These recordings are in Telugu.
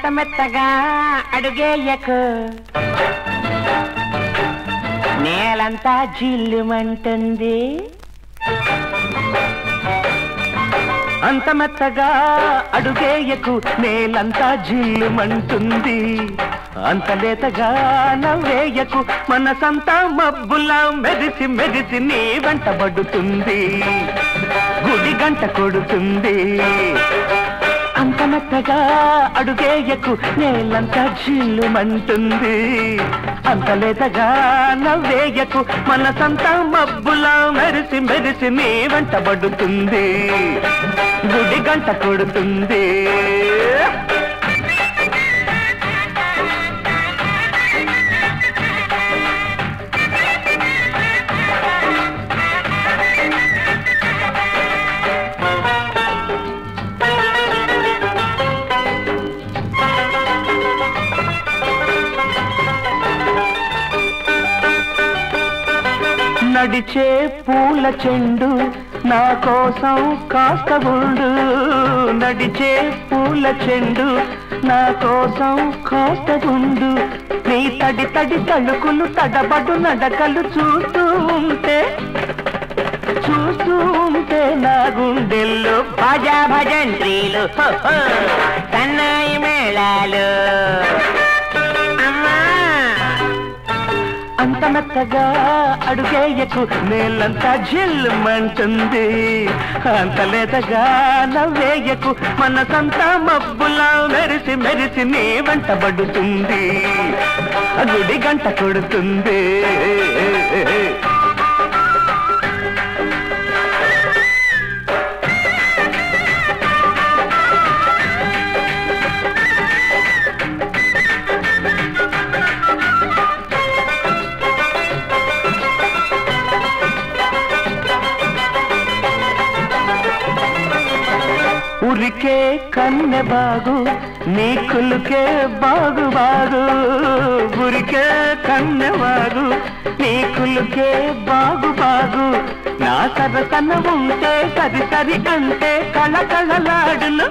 అంత మెత్తగా అడుగేయకు నేలంతా జిల్లుమంటుంది అంత మెత్తగా అడుగేయకు నేలంతా జిల్లుమంటుంది అంత లేతగా నవ్వేయకు మనసంతా మబ్బులా మెరిసి మెరిసి నీ వెంటబడుతుంది గుడి గంట కొడుతుంది అంత మెత్తగా అడుగేయకు నేలంతా జిల్లుమంటుంది అంత లేతగా నవ్వేయకు మనసంతా మబ్బులా మెరిసి మెరిసి నీ వెంటబడుతుంది గుడి గంట కొడుతుంది నడిచే పూల చెండు నా కోసం కాస్త ఉండు నడిచే పూల చెండు నా కోసం కాస్త ఉండు నీ తడి తడి తళుకులు తడబడు నడకలు చూస్తూ ఉంటే చూస్తూ ఉంటే నా గుండెల్లో భజా భజంత్రీలు హో, హో, సన్నాయి మేళాలు అమ్మా అంత మెత్తగా అడుగేయకు నేలంతా జిల్లుమంటుంది అంత లేతగా నవ్వేయకు మనసంతా మబ్బులా మెరిసి మెరిసి నీ వెంటబడుతుంది గుడి గంట కొడుతుంది ఉరికే కన్నె బాగు నీ కులుకే బాగు బాగు ఉరికే కన్నె బాగు నీ కులుకే బాగు బాగు నా సరసన ఉంటే సరి సరి అంటే కళకళలాడును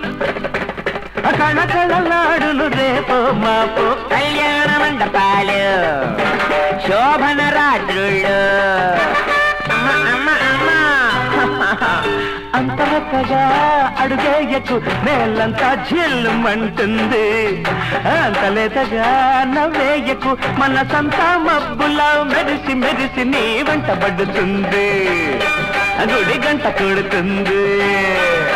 కళకళలాడును రేపో మాపో కళ్యాణ మండపాలు శోభన రాత్రుళ్ళు అమ్మ అమ్మ అమ్మ అంతవక్కగా అడుగేయకు నేలంతా జిల్లుమంటుంది అంత లేతగా నవ్వేయకు మనసంతా మబ్బులా మెరిసి మెరిసి నీ వెంటబడుతుంది గుడి గంట కొడుతుంది